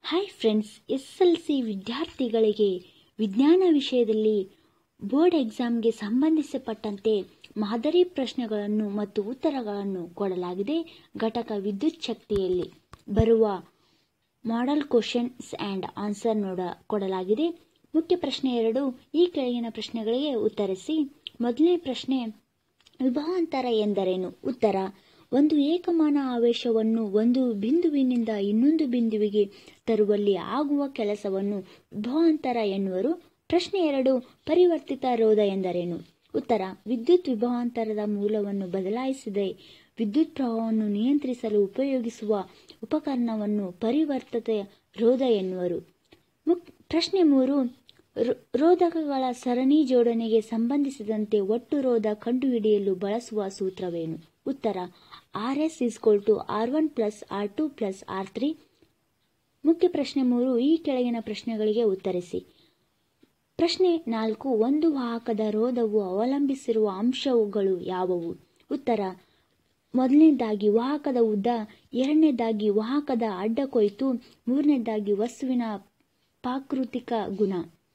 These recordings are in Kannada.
hi friends S L C ವಿದ್ಯಾರ್ಥಿಗಳಿಗೆ ವಿಜ್ಞಾನ ವಿಷಯದಲ್ಲಿ ಬೋರ್ಡ್ ಎಕ್ಸಾಮ್ಗೆ ಸಂಬಂಧಿಸಪಟ್ಟಂತೆ ಮಾದರಿ ಪ್ರಶ್ನೆಗಳನ್ನು ಮತ್ತು ಉತ್ತರಗಳನ್ನು ಕೊಡಲಾಗಿದೆ ಘಟಕ ವಿದ್ಯುತ್ ಶಕ್ತಿಯಲ್ಲಿ ಬರುವ ಮಾಡೆಲ್ ಕ್ವಶನ್ಸ್ ಆ್ಯಂಡ್ ಆನ್ಸರ್ ನೋಡ ಕೊಡಲಾಗಿದೆ ಮುಖ್ಯ ಪ್ರಶ್ನೆ ಎರಡು ಈ ಕೆಳಗಿನ ಪ್ರಶ್ನೆಗಳಿಗೆ ಉತ್ತರಿಸಿ ಮೊದಲನೇ ಪ್ರಶ್ನೆ ವಿಭವಾಂತರ ಎಂದರೇನು ಉತ್ತರ ಒಂದು ಏಕಮಾನ ಆವೇಶವನ್ನು ಒಂದು ಬಿಂದುವಿನಿಂದ ಇನ್ನೊಂದು ಬಿಂದುವಿಗೆ ತರುವಲ್ಲಿ ಆಗುವ ಕೆಲಸವನ್ನು ವಿಭವಾಂತರ ಎನ್ನುವರು ಪ್ರಶ್ನೆ ಎರಡು ಪರಿವರ್ತಿತ ರೋಧ ಎಂದರೇನು ಉತ್ತರ ವಿದ್ಯುತ್ ವಿಭವಾಂತರದ ಮೂಲವನ್ನು ಬದಲಾಯಿಸದೆ ವಿದ್ಯುತ್ ಪ್ರವಾಹವನ್ನು ನಿಯಂತ್ರಿಸಲು ಉಪಯೋಗಿಸುವ ಉಪಕರಣವನ್ನು ಪರಿವರ್ತಿತ ರೋಧ ಎನ್ನುವರು ಮುಕ್ ಪ್ರಶ್ನೆ ಮೂರು ರೋ- ರೋಧಕಗಳ ಸರಣಿ ಜೋಡಣೆಗೆ ಸಂಬಂಧಿಸಿದಂತೆ ಒಟ್ಟು ರೋಧ ಕಂಡುಹಿಡಿಯಲು ಬಳಸುವ ಸೂತ್ರವೇನು ಉತ್ತರ R S equal to R one plus R two plus R three ಮುಖ್ಯ ಪ್ರಶ್ನೆ ಮೂರು ಈ ಕೆಳಗಿನ ಪ್ರಶ್ನೆಗಳಿಗೆ ಉತ್ತರಿಸಿ ಪ್ರಶ್ನೆ ನಾಲ್ಕು ಒಂದು ವಾಹಕದ ರೋಧವು ಅವಲಂಬಿಸಿರುವ ಅಂಶಗಳು ಯಾವುವು ಉತ್ತರ ಮೊದಲನೇದಾಗಿ ವಾಹಕದ ಉದ್ದ ಎರಡನೇದಾಗಿ ವಾಹಕದ ಅಡ್ಡ ಕೊಯ್ತು ಮೂರನೇದಾಗಿ ವಸ್ತುವಿನ ಪ್ರಾಕೃತಿಕ ಗುಣ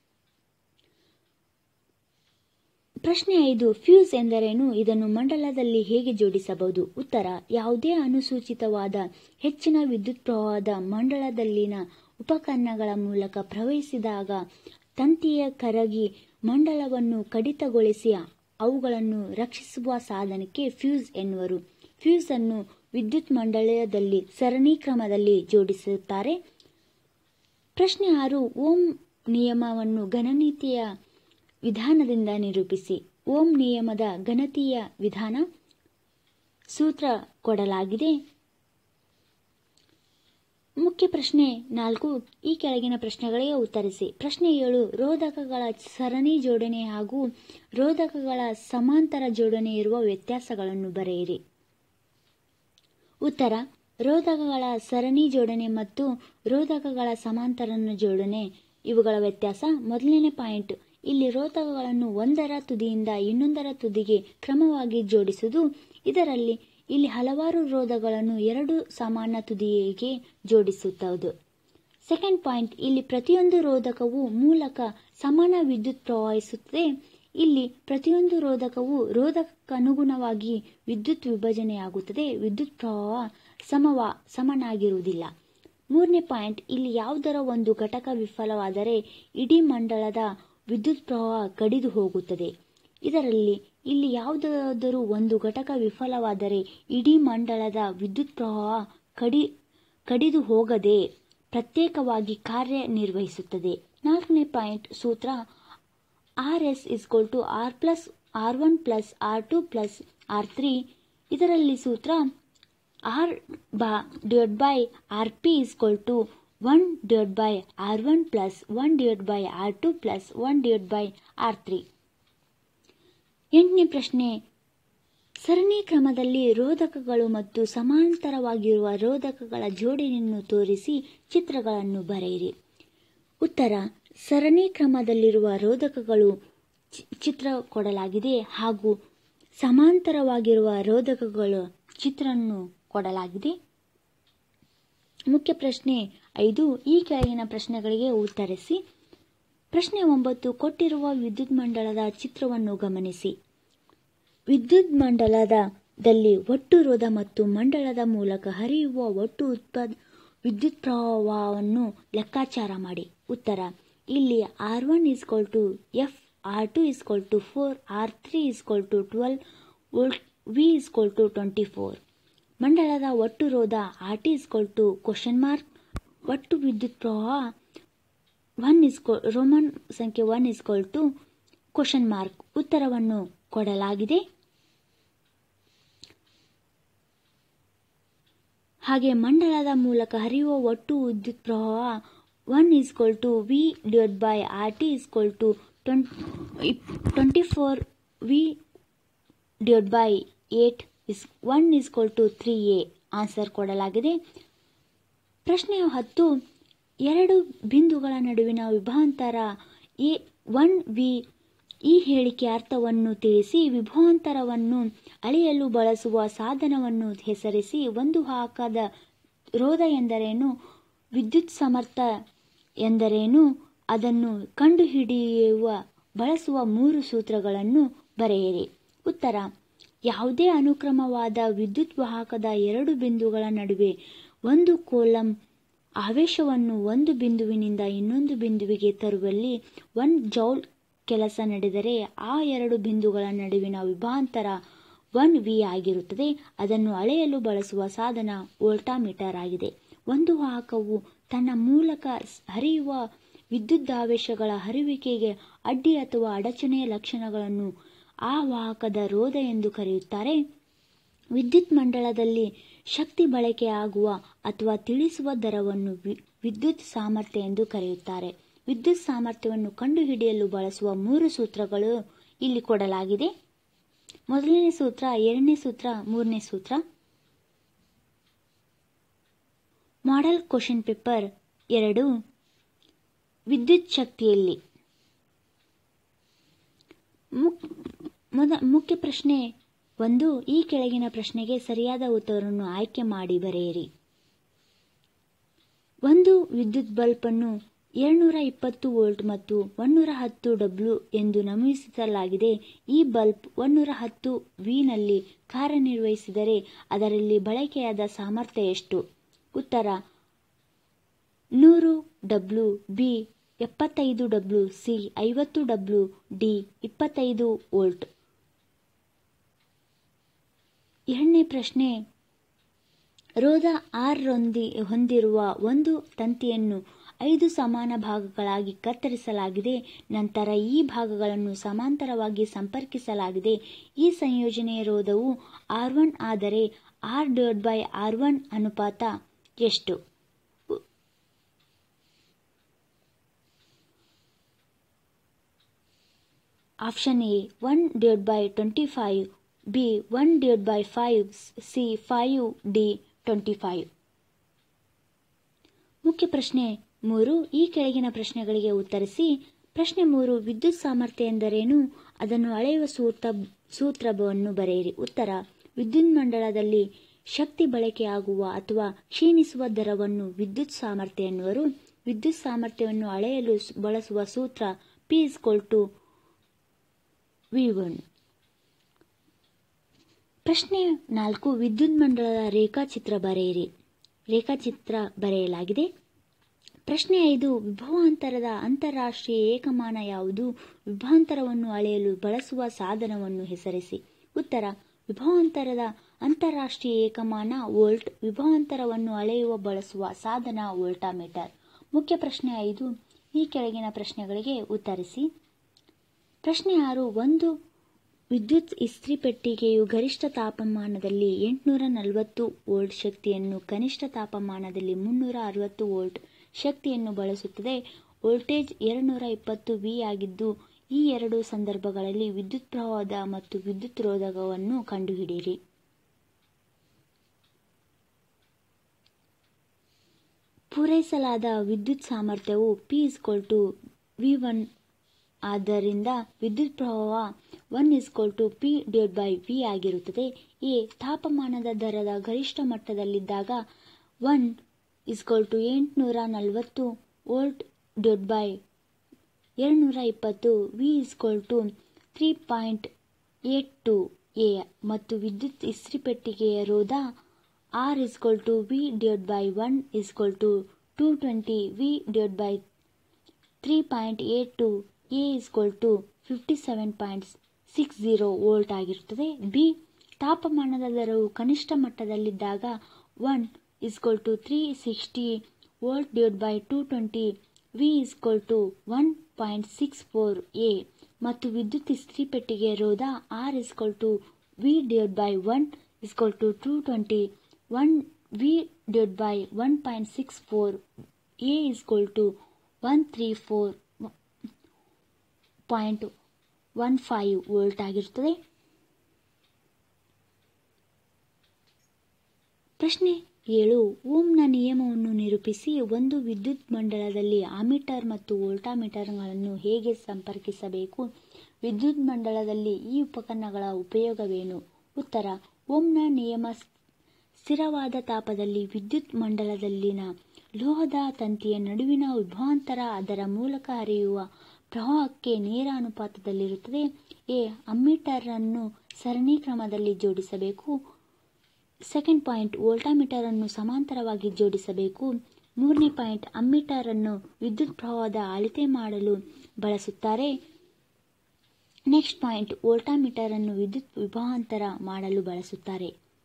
ಪ್ರಶ್ನೆ ಐದು ಫ್ಯೂಸ್ ಎಂದರೇನು ಇದನ್ನು ಮಂಡಲದಲ್ಲಿ ಹೇಗೆ ಜೋಡಿಸಬಹುದು ಉತ್ತರ ಯಾವುದೇ ಅನುಸೂಚಿತವಾದ ಹೆಚ್ಚಿನ ವಿದ್ಯುತ್ ಪ್ರವಾಹದ ಮಂಡಲದಲ್ಲಿನ ಉಪಕರಣಗಳ ಮೂಲಕ ಪ್ರವಹಿಸಿದಾಗ ತಂತಿಯ ಕರಗಿ ಮಂಡಲವನ್ನು ಕಡಿತಗೊಳಿಸಿ ಅವುಗಳನ್ನು ರಕ್ಷಿಸುವ ಸಾಧನಕ್ಕೆ ಫ್ಯೂಸ್ ಎನ್ನುವರು ಫ್ಯೂಸ್ ಅನ್ನು ವಿದ್ಯುತ್ ಮಂಡಲದಲ್ಲಿ ಸರಣಿ ಕ್ರಮದಲ್ಲಿ ಜೋಡಿಸುತ್ತಾರೆ ಪ್ರಶ್ನೆ ಆರು ಓಂ ನಿಯಮವನ್ನು ಗಣನೀತಿಯ ವಿಧಾನದಿಂದ ನಿರೂಪಿಸಿ ಓಂ ನಿಯಮದ ಗಣತೀಯ ವಿಧಾನ ಸೂತ್ರ ಕೊಡಲಾಗಿದೆ ಮುಖ್ಯ ಪ್ರಶ್ನೆ ನಾಲ್ಕು ಈ ಕೆಳಗಿನ ಪ್ರಶ್ನೆಗಳಿಗೆ ಉತ್ತರಿಸಿ ಪ್ರಶ್ನೆ ಏಳು ರೋಧಕಗಳ ಸರಣಿ ಜೋಡಣೆ ಹಾಗೂ ರೋಧಕಗಳ ಸಮಾಂತರ ಜೋಡಣೆ ಇರುವ ವ್ಯತ್ಯಾಸಗಳನ್ನು ಬರೆಯಿರಿ ಉತ್ತರ ರೋಧಕಗಳ ಸರಣಿ ಜೋಡಣೆ ಮತ್ತು ರೋಧಕಗಳ ಸಮಾಂತರ ಜೋಡಣೆ ಇವುಗಳ ವ್ಯತ್ಯಾಸ ಮೊದಲನೇ ಪಾಯಿಂಟ್ ಇಲ್ಲಿ ರೋಧಕಗಳನ್ನು ಒಂದರ ತುದಿಯಿಂದ ಇನ್ನೊಂದರ ತುದಿಗೆ ಕ್ರಮವಾಗಿ ಜೋಡಿಸುವುದು ಇದರಲ್ಲಿ ಇಲ್ಲಿ ಹಲವಾರು ರೋಧಗಳನ್ನು ಎರಡು ಸಮಾನ ತುದಿಗೆ ಜೋಡಿಸುತ್ತದೆ ಸೆಕೆಂಡ್ ಪಾಯಿಂಟ್ ಇಲ್ಲಿ ಪ್ರತಿಯೊಂದು ರೋಧಕವು ಮೂಲಕ ಸಮಾನ ವಿದ್ಯುತ್ ಪ್ರವಹಿಸುತ್ತದೆ ಇಲ್ಲಿ ಪ್ರತಿಯೊಂದು ರೋಧಕವು ರೋಧಕಕ್ಕನುಗುಣವಾಗಿ ವಿದ್ಯುತ್ ವಿಭಜನೆಯಾಗುತ್ತದೆ ವಿದ್ಯುತ್ ಪ್ರವಾಹ ಸಮವ ಸಮನಾಗಿರುವುದಿಲ್ಲ ಮೂರನೇ ಪಾಯಿಂಟ್ ಇಲ್ಲಿ ಯಾವುದರ ಒಂದು ಘಟಕ ವಿಫಲವಾದರೆ ಇಡೀ ಮಂಡಲದ ವಿದ್ಯುತ್ ಪ್ರವಾಹ ಕಡಿದು ಹೋಗುತ್ತದೆ ಇದರಲ್ಲಿ ಇಲ್ಲಿ ಯಾವುದಾದರೂ ಒಂದು ಘಟಕ ವಿಫಲವಾದರೆ ಇಡೀ ಮಂಡಲದ ವಿದ್ಯುತ್ ಪ್ರವಾಹ ಕಡಿ ಕಡಿದು ಹೋಗದೆ ಪ್ರತ್ಯೇಕವಾಗಿ ಕಾರ್ಯನಿರ್ವಹಿಸುತ್ತದೆ ನಾಲ್ಕನೇ ಪಾಯಿಂಟ್ ಸೂತ್ರ R S equal to R plus R one plus R two plus R three ಇದರಲ್ಲಿ ಸೂತ್ರ ಆರ್ ಬಾ divide by R P equal to one divide by R one plus one divide by R two plus one divide by R three ಎಂಟನೇ ಪ್ರಶ್ನೆ ಸರಣಿ ಕ್ರಮದಲ್ಲಿ ರೋಧಕಗಳು ಮತ್ತು ಸಮಾಂತರವಾಗಿರುವ ರೋಧಕಗಳ ಜೋಡಣೆಯನ್ನು ತೋರಿಸಿ ಚಿತ್ರಗಳನ್ನು ಬರೆಯಿರಿ ಉತ್ತರ ಸರಣಿ ಕ್ರಮದಲ್ಲಿರುವ ರೋಧಕಗಳು ಚಿ- ಚಿತ್ರ ಕೊಡಲಾಗಿದೆ ಹಾಗೂ ಸಮಾಂತರವಾಗಿರುವ ರೋಧಕಗಳ ಚಿತ್ರವನ್ನು ಕೊಡಲಾಗಿದೆ ಮುಖ್ಯ ಪ್ರಶ್ನೆ ಐದು ಈ ಕೆಳಗಿನ ಪ್ರಶ್ನೆಗಳಿಗೆ ಉತ್ತರಿಸಿ ಪ್ರಶ್ನೆ ಒಂಬತ್ತು ಕೊಟ್ಟಿರುವ ವಿದ್ಯುತ್ ಮಂಡಲದ ಚಿತ್ರವನ್ನು ಗಮನಿಸಿ ವಿದ್ಯುತ್ ಮಂಡಲದಲ್ಲಿ ಒಟ್ಟು ರೋಧ ಮತ್ತು ಮಂಡಲದ ಮೂಲಕ ಹರಿಯುವ ಒಟ್ಟು ಉತ್ಪಾದ ವಿದ್ಯುತ್ ಪ್ರವಾಹವನ್ನು ಲೆಕ್ಕಾಚಾರ ಮಾಡಿ ಉತ್ತರ ಇಲ್ಲಿ R one equal to F R two equal to four R three equal to twelve volt V equal to twenty four ಮಂಡಲದ ಒಟ್ಟು ರೋಧ R T equal to question mark ಒಟ್ಟು ವಿದ್ಯುತ್ ಪ್ರವಾಹ ಒನ್ ಇಸ್ಕೋ ರೋಮನ್ ಸಂಖ್ಯೆ one equal to question mark ಉತ್ತರವನ್ನು ಕೊಡಲಾಗಿದೆ ಹಾಗೆ ಮಂಡಲದ ಮೂಲಕ ಹರಿಯುವ ಒಟ್ಟು ವಿದ್ಯುತ್ ಪ್ರವಾಹ one equal to V divide by R T equal to twenty four V divide by eight is one equal to three A answer ಕೊಡಲಾಗಿದೆ ಪ್ರಶ್ನೆ ಹತ್ತು ಎರಡು ಬಿಂದುಗಳ ನಡುವಿನ ವಿಭಾಂತರ ಎ ಒನ್ ವಿ ಈ ಹೇಳಿಕೆ ಅರ್ಥವನ್ನು ತಿಳಿಸಿ ವಿಭವಾಂತರವನ್ನು ಅಳೆಯಲು ಬಳಸುವ ಸಾಧನವನ್ನು ಹೆಸರಿಸಿ ಒಂದು ವಾಹಕದ ರೋಧ ಎಂದರೇನು ವಿದ್ಯುತ್ ಸಮರ್ಥ ಎಂದರೇನು ಅದನ್ನು ಕಂಡುಹಿಡಿಯುವ ಬಳಸುವ ಮೂರು ಸೂತ್ರಗಳನ್ನು ಬರೆಯಿರಿ ಉತ್ತರ ಯಾವುದೇ ಅನುಕ್ರಮವಾದ ವಿದ್ಯುತ್ ವಾಹಕದ ಎರಡು ಬಿಂದುಗಳ ನಡುವೆ ಒಂದು ಕೋಲಂ ಆವೇಶವನ್ನು ಒಂದು ಬಿಂದುವಿನಿಂದ ಇನ್ನೊಂದು ಬಿಂದುವಿಗೆ ತರುವಲ್ಲಿ ಒನ್ ಜೌಲ್ ಕೆಲಸ ನಡೆದರೆ ಆ ಎರಡು ಬಿಂದುಗಳ ನಡುವಿನ ವಿಭಾಂತರ ಒನ್ ವಿ ಆಗಿರುತ್ತದೆ ಅದನ್ನು ಅಳೆಯಲು ಬಳಸುವ ಸಾಧನ ವೋಲ್ಟಾಮೀಟರ್ ಆಗಿದೆ ಒಂದು ವಾಹಕವು ತನ್ನ ಮೂಲಕ ಹರಿಯುವ ವಿದ್ಯುದಾವೇಶಗಳ ಹರಿಯುವಿಕೆಗೆ ಅಡ್ಡಿ ಅಥವಾ ಅಡಚಣೆಯ ಲಕ್ಷಣಗಳನ್ನು ಆ ವಾಹಕದ ರೋಧ ಎಂದು ಕರೆಯುತ್ತಾರೆ ವಿದ್ಯುತ್ ಮಂಡಳದಲ್ಲಿ ಶಕ್ತಿ ಬಳಕೆಯಾಗುವ ಅಥವಾ ತಿಳಿಸುವ ದರವನ್ನು ವಿದ್ಯುತ್ ಸಾಮರ್ಥ್ಯ ಎಂದು ಕರೆಯುತ್ತಾರೆ ವಿದ್ಯುತ್ ಸಾಮರ್ಥ್ಯವನ್ನು ಕಂಡುಹಿಡಿಯಲು ಬಳಸುವ ಮೂರು ಸೂತ್ರಗಳು ಇಲ್ಲಿ ಕೊಡಲಾಗಿದೆ ಮೊದಲನೇ ಸೂತ್ರ ಎರಡನೇ ಸೂತ್ರ ಮೂರನೇ ಸೂತ್ರ ಮಾಡೆಲ್ ಕ್ವಶನ್ ಪೇಪರ್ ಎರಡು ವಿದ್ಯುತ್ ಶಕ್ತಿಯಲ್ಲಿ ಮುಖ್ಯ ಪ್ರಶ್ನೆ ಒಂದು ಈ ಕೆಳಗಿನ ಪ್ರಶ್ನೆಗೆ ಸರಿಯಾದ ಉತ್ತರವನ್ನು ಆಯ್ಕೆ ಮಾಡಿ ಬರೆಯಿರಿ ಒಂದು ವಿದ್ಯುತ್ ಬಲ್ಬ್ ಅನ್ನು ಏಳ್ನೂರ ಇಪ್ಪತ್ತು ವೋಲ್ಟ್ ಮತ್ತು ಒನ್ನೂರ ಹತ್ತು ಡಬ್ಲ್ಯೂ ಎಂದು ನಮೂದಿಸಲಾಗಿದೆ ಈ ಬಲ್ಬ್ ಒನ್ನೂರ ಹತ್ತು ವಿನಲ್ಲಿ ಕಾರ್ಯನಿರ್ವಹಿಸಿದರೆ ಅದರಲ್ಲಿ ಬಳಕೆಯಾದ ಸಾಮರ್ಥ್ಯ ಎಷ್ಟು ಉತ್ತರ ನೂರು ಡಬ್ಲ್ಯೂ ಬಿ ಎಪ್ಪತ್ತೈದು ಡಬ್ಲ್ಯೂ ಸಿ ಐವತ್ತು ಡಬ್ಲ್ಯೂ ಡಿ ಇಪ್ಪತ್ತೈದು ವೋಲ್ಟ್ ಎರಡನೇ ಪ್ರಶ್ನೆ ರೋಧ ಆರ್ ರೊಂದಿ ಹೊಂದಿರುವ ಒಂದು ತಂತಿಯನ್ನು ಐದು ಸಮಾನ ಭಾಗಗಳಾಗಿ ಕತ್ತರಿಸಲಾಗಿದೆ ನಂತರ ಈ ಭಾಗಗಳನ್ನು ಸಮಾಂತರವಾಗಿ ಸಂಪರ್ಕಿಸಲಾಗಿದೆ ಈ ಸಂಯೋಜನೆಯ ರೋಧವು ಆರ್ ಒನ್ ಆದರೆ R divide by R one ಅನುಪಾತ ಎಷ್ಟು option A one divide by twenty five B one divide by five C five D twenty five ಮುಖ್ಯ ಪ್ರಶ್ನೆ ಮೂರು ಈ ಕೆಳಗಿನ ಪ್ರಶ್ನೆಗಳಿಗೆ ಉತ್ತರಿಸಿ ಪ್ರಶ್ನೆ ಮೂರು ವಿದ್ಯುತ್ ಸಾಮರ್ಥ್ಯ ಎಂದರೇನು ಅದನ್ನು ಅಳೆಯುವ ಸೂತ್ರ ಸೂತ್ರವನ್ನು ಬರೆಯಿರಿ ಉತ್ತರ ವಿದ್ಯುತ್ ಮಂಡಳದಲ್ಲಿ ಶಕ್ತಿ ಬಳಕೆಯಾಗುವ ಅಥವಾ ಕ್ಷೀಣಿಸುವ ದರವನ್ನು ವಿದ್ಯುತ್ ಸಾಮರ್ಥ್ಯ ಎನ್ನುವರು ವಿದ್ಯುತ್ ಸಾಮರ್ಥ್ಯವನ್ನು ಅಳೆಯಲು ಬಳಸುವ ಸೂತ್ರ P equal to V one ಪ್ರಶ್ನೆ ನಾಲ್ಕು ವಿದ್ಯುತ್ ಮಂಡಳದ ರೇಖಾಚಿತ್ರ ಬರೆಯಿರಿ ರೇಖಾಚಿತ್ರ ಬರೆಯಲಾಗಿದೆ ಪ್ರಶ್ನೆ ಐದು ವಿಭವಾಂತರದ ಅಂತಾರಾಷ್ಟ್ರೀಯ ಏಕಮಾನ ಯಾವುದು ವಿಭವಾಂತರವನ್ನು ಅಳೆಯಲು ಬಳಸುವ ಸಾಧನವನ್ನು ಹೆಸರಿಸಿ ಉತ್ತರ ವಿಭವಾಂತರದ ಅಂತಾರಾಷ್ಟ್ರೀಯ ಏಕಮಾನ ವೋಲ್ಟ್ ವಿಭವಾಂತರವನ್ನು ಅಳೆಯುವ ಬಳಸುವ ಸಾಧನ ವೋಲ್ಟಾಮೀಟರ್ ಮುಖ್ಯ ಪ್ರಶ್ನೆ ಐದು ಈ ಕೆಳಗಿನ ಪ್ರಶ್ನೆಗಳಿಗೆ ಉತ್ತರಿಸಿ ಪ್ರಶ್ನೆ ಆರು ಒಂದು ವಿದ್ಯುತ್ ಇಸ್ತ್ರಿ ಪೆಟ್ಟಿಗೆಯು ಗರಿಷ್ಠ ತಾಪಮಾನದಲ್ಲಿ ಎಂಟುನೂರ ನಲವತ್ತು ವೋಲ್ಟ್ ಶಕ್ತಿಯನ್ನು ಕನಿಷ್ಠ ತಾಪಮಾನದಲ್ಲಿ ಮುನ್ನೂರ ಅರವತ್ತು ವೋಲ್ಟ್ ಶಕ್ತಿಯನ್ನು ಬಳಸುತ್ತದೆ ವೋಲ್ಟೇಜ್ ಎರಡುನೂರ ಇಪ್ಪತ್ತು ವಿ ಆಗಿದ್ದು ಈ ಎರಡು ಸಂದರ್ಭಗಳಲ್ಲಿ ವಿದ್ಯುತ್ ಪ್ರವಾಹದ ಮತ್ತು ವಿದ್ಯುತ್ ರೋಧಕವನ್ನು ಕಂಡುಹಿಡಿಯಿರಿ ಪೂರೈಸಲಾದ ವಿದ್ಯುತ್ ಸಾಮರ್ಥ್ಯವು P equal to V one ಆದ್ದರಿಂದ ವಿದ್ಯುತ್ ಪ್ರವಾಹ one equal to P divide by V ಆಗಿರುತ್ತದೆ ಎ ತಾಪಮಾನದ ದರದ ಗರಿಷ್ಠ ಮಟ್ಟದಲ್ಲಿದ್ದಾಗ ಒನ್ ಇಸ್ಕೊಲ್ ಟು ಎಂಟುನೂರ ನಲವತ್ತು ವೋಲ್ಟ್ ಡಿವೈಡ್ ಬೈ ಏಳ್ನೂರ ಇಪ್ಪತ್ತು V equal to three point eight two A ಮತ್ತು ವಿದ್ಯುತ್ ಇಸ್ತ್ರಿ ಪೆಟ್ಟಿಗೆಯ ರೋಧ R equal to V divide by one equal to two twenty V divide by three point eight two A equal to fifty seven point six zero volt ಆಗಿರುತ್ತದೆ ಬಿ ತಾಪಮಾನದ ದರವು ಕನಿಷ್ಠ ಮಟ್ಟದಲ್ಲಿದ್ದಾಗ one equal to three sixty volt divide by two twenty V equal to one point six four A ಮತ್ತು ವಿದ್ಯುತ್ ಇಸ್ತ್ರಿ ಪೆಟ್ಟಿಗೆ ರೋಧ R equal to V divide by one equal to two twenty one V divide by one point six four A equal to one three four point one five volt ಆಗಿರುತ್ತದೆ ಪ್ರಶ್ನೆ ಏಳು ಓಮ್ನ ನಿಯಮವನ್ನು ನಿರೂಪಿಸಿ ಒಂದು ವಿದ್ಯುತ್ ಮಂಡಲದಲ್ಲಿ ಆಮೀಟರ್ ಮತ್ತು ವೋಲ್ಟಾಮೀಟರ್ಗಳನ್ನು ಹೇಗೆ ಸಂಪರ್ಕಿಸಬೇಕು ವಿದ್ಯುತ್ ಮಂಡಲದಲ್ಲಿ ಈ ಉಪಕರಣಗಳ ಉಪಯೋಗವೇನು ಉತ್ತರ ಓಮ್ನ ನಿಯಮ ಸ್ಥಿರವಾದ ತಾಪದಲ್ಲಿ ವಿದ್ಯುತ್ ಮಂಡಲದಲ್ಲಿನ ಲೋಹದ ತಂತಿಯ ನಡುವಿನ ವಿಭವಾಂತರ ಅದರ ಮೂಲಕ ಹರಿಯುವ ಪ್ರವಾಹಕ್ಕೆ ನೇರ ಅನುಪಾತದಲ್ಲಿರುತ್ತದೆ ಎ ಅಮ್ಮೀಟರ್ ಅನ್ನು ಸರಣಿ ಕ್ರಮದಲ್ಲಿ ಜೋಡಿಸಬೇಕು ಸೆಕೆಂಡ್ ಪಾಯಿಂಟ್ ವೋಲ್ಟಾಮೀಟರ್ ಅನ್ನು ಸಮಾಂತರವಾಗಿ ಜೋಡಿಸಬೇಕು ಮೂರನೇ ಪಾಯಿಂಟ್ ಅಮ್ಮೀಟರ್ ಅನ್ನು ವಿದ್ಯುತ್ ಪ್ರವಾಹದ ಅಳತೆ ಮಾಡಲು ಬಳಸುತ್ತಾರೆ ನೆಕ್ಸ್ಟ್ ಪಾಯಿಂಟ್ ವೋಲ್ಟಾಮೀಟರ್ ಅನ್ನು ವಿದ್ಯುತ್ ವಿಭವಾಂತರ ಮಾಡಲು ಬಳಸುತ್ತಾರೆ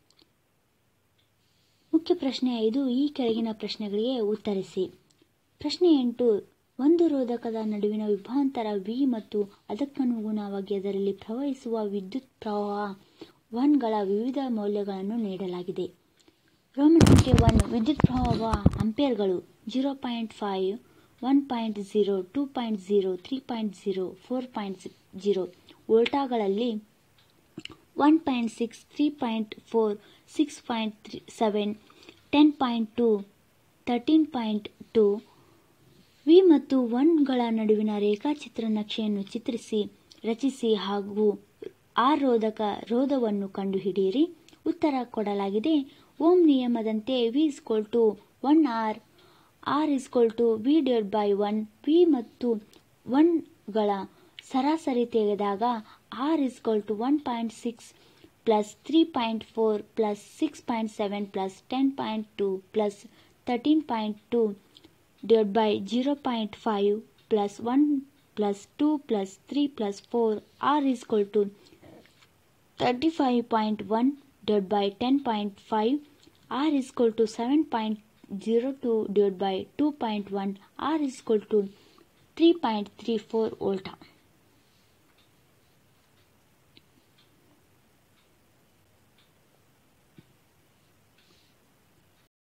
ಮುಖ್ಯ ಪ್ರಶ್ನೆ ಐದು ಈ ಕೆಳಗಿನ ಪ್ರಶ್ನೆಗಳಿಗೆ ಉತ್ತರಿಸಿ ಪ್ರಶ್ನೆ ಎಂಟು ಒಂದು ರೋಧಕದ ನಡುವಿನ ವಿಭವಾಂತರ ವಿ ಮತ್ತು ಅದಕ್ಕನುಗುಣವಾಗಿ ಅದರಲ್ಲಿ ಪ್ರವಹಿಸುವ ವಿದ್ಯುತ್ ಪ್ರವಾಹ ಒನ್ಗಳ ವಿವಿಧ ಮೌಲ್ಯಗಳನ್ನು ನೀಡಲಾಗಿದೆ ರೋಮನ್ ಸಂಖ್ಯೆ ಒನ್ ವಿದ್ಯುತ್ ಪ್ರವಾಹ ಅಂಪೇರ್ಗಳು zero point five one point zero two point zero three point zero four point zero ವೋಲ್ಟಾಗಳಲ್ಲಿ one point six three point four six point three seven ten point two thirteen point two V ಮತ್ತು ಒನ್ಗಳ ನಡುವಿನ ರೇಖಾಚಿತ್ರ ನಕ್ಷೆಯನ್ನು ಚಿತ್ರಿಸಿ ರಚಿಸಿ ಹಾಗೂ ಆರ್ ರೋಧಕ ರೋಧವನ್ನು ಕಂಡುಹಿಡಿಯಿರಿ ಉತ್ತರ ಕೊಡಲಾಗಿದೆ ಓಮ್ ನಿಯಮದಂತೆ V equal to one R R equal to V divide by one V ಮತ್ತು ಒನ್ಗಳ ಸರಾಸರಿ ತೆಗೆದಾಗ R equal to one point six plus three point four plus six point seven plus ten point two plus thirteen point two divided by 0.5 plus 1 plus 2 plus 3 plus 4 r is equal to 35.1 divided by 10.5 r is equal to 7.02 divided by 2.1 r is equal to 3.34 volt